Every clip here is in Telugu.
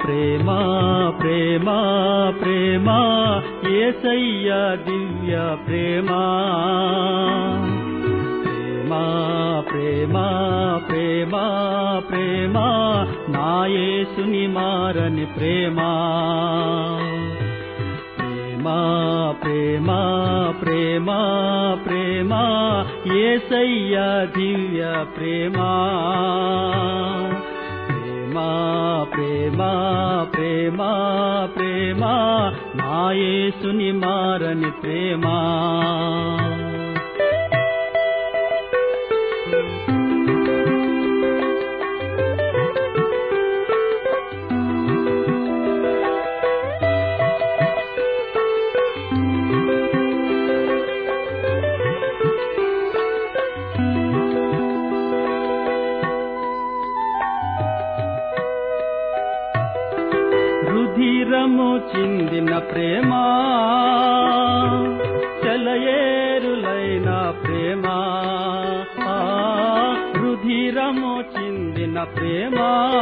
ప్రేమ ప్రేమ ప్రేమ ఏసయ్య దివ్య ప్రేమ ప్రేమ ప్రేమ ప్రేమ ప్రేమ నా యేసుని మారని ప్రేమ ప్రేమ ప్రేమ ప్రేమ ప్రేమ ఏసయ్య దివ్య ప్రేమ ప్రేమ ప్రేమ ప్రేమ ప్రేమ నా యేసుని మారని ప్రేమ రుధిరము చిందిన ప్రేమ చలయేరులైన ప్రేమ ఆ, రుధిరము చిందిన ప్రేమ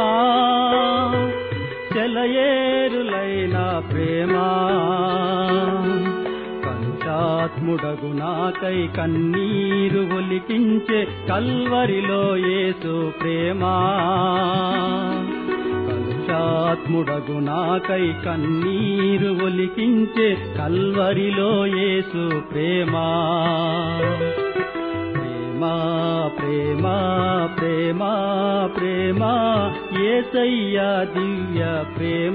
చలయేరులైన ప్రేమ పంచాత్ముడగు నాకై కన్నీరు ఒలికించే కల్వరిలో యేసు ప్రేమ కలుషాత్ముడగు నాకై కన్నీరు ఒలికించే కల్వరిలో యేసు ప్రేమ ప్రేమ ప్రేమ ప్రేమ ప్రేమ ఏసయ్య దివ్య ప్రేమ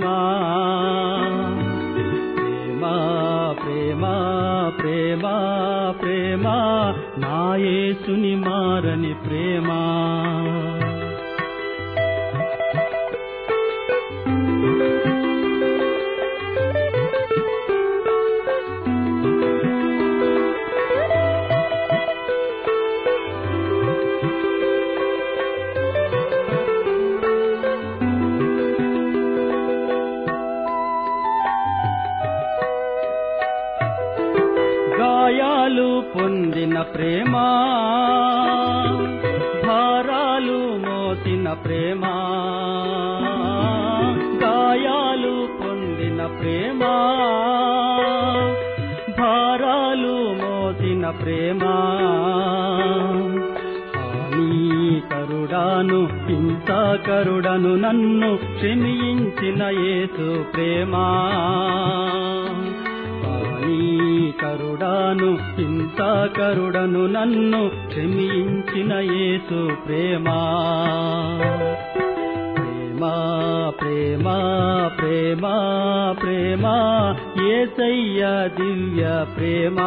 ప్రేమ ప్రేమ ప్రేమ ప్రేమ నా యేసుని మారని ప్రేమ గాయాలు పొందిన ప్రేమ భారాలు మోసిన ప్రేమ గాయాలు పొందిన ప్రేమ భారాలు మోసిన ప్రేమ కరుడాను ఇంత కరుడను నన్ను క్షమించిన యేసు ప్రేమ కరుడాను ఇంత కరుడను నన్ను క్షమించిన యేసు ప్రేమ ప్రేమ ప్రేమ ప్రేమ ప్రేమ ఏసయ్య దివ్య ప్రేమ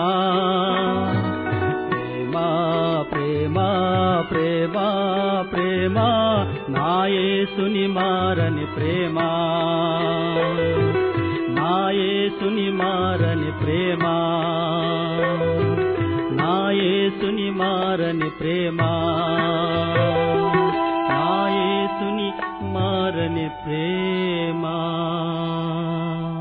ప్రేమ ప్రేమ ప్రేమ ప్రేమ నా యేసుని మారని ప్రేమ నా యేసుని మారని ప్రేమ నా యేసుని మారని ప్రేమ నా యేసుని మారని ప్రేమ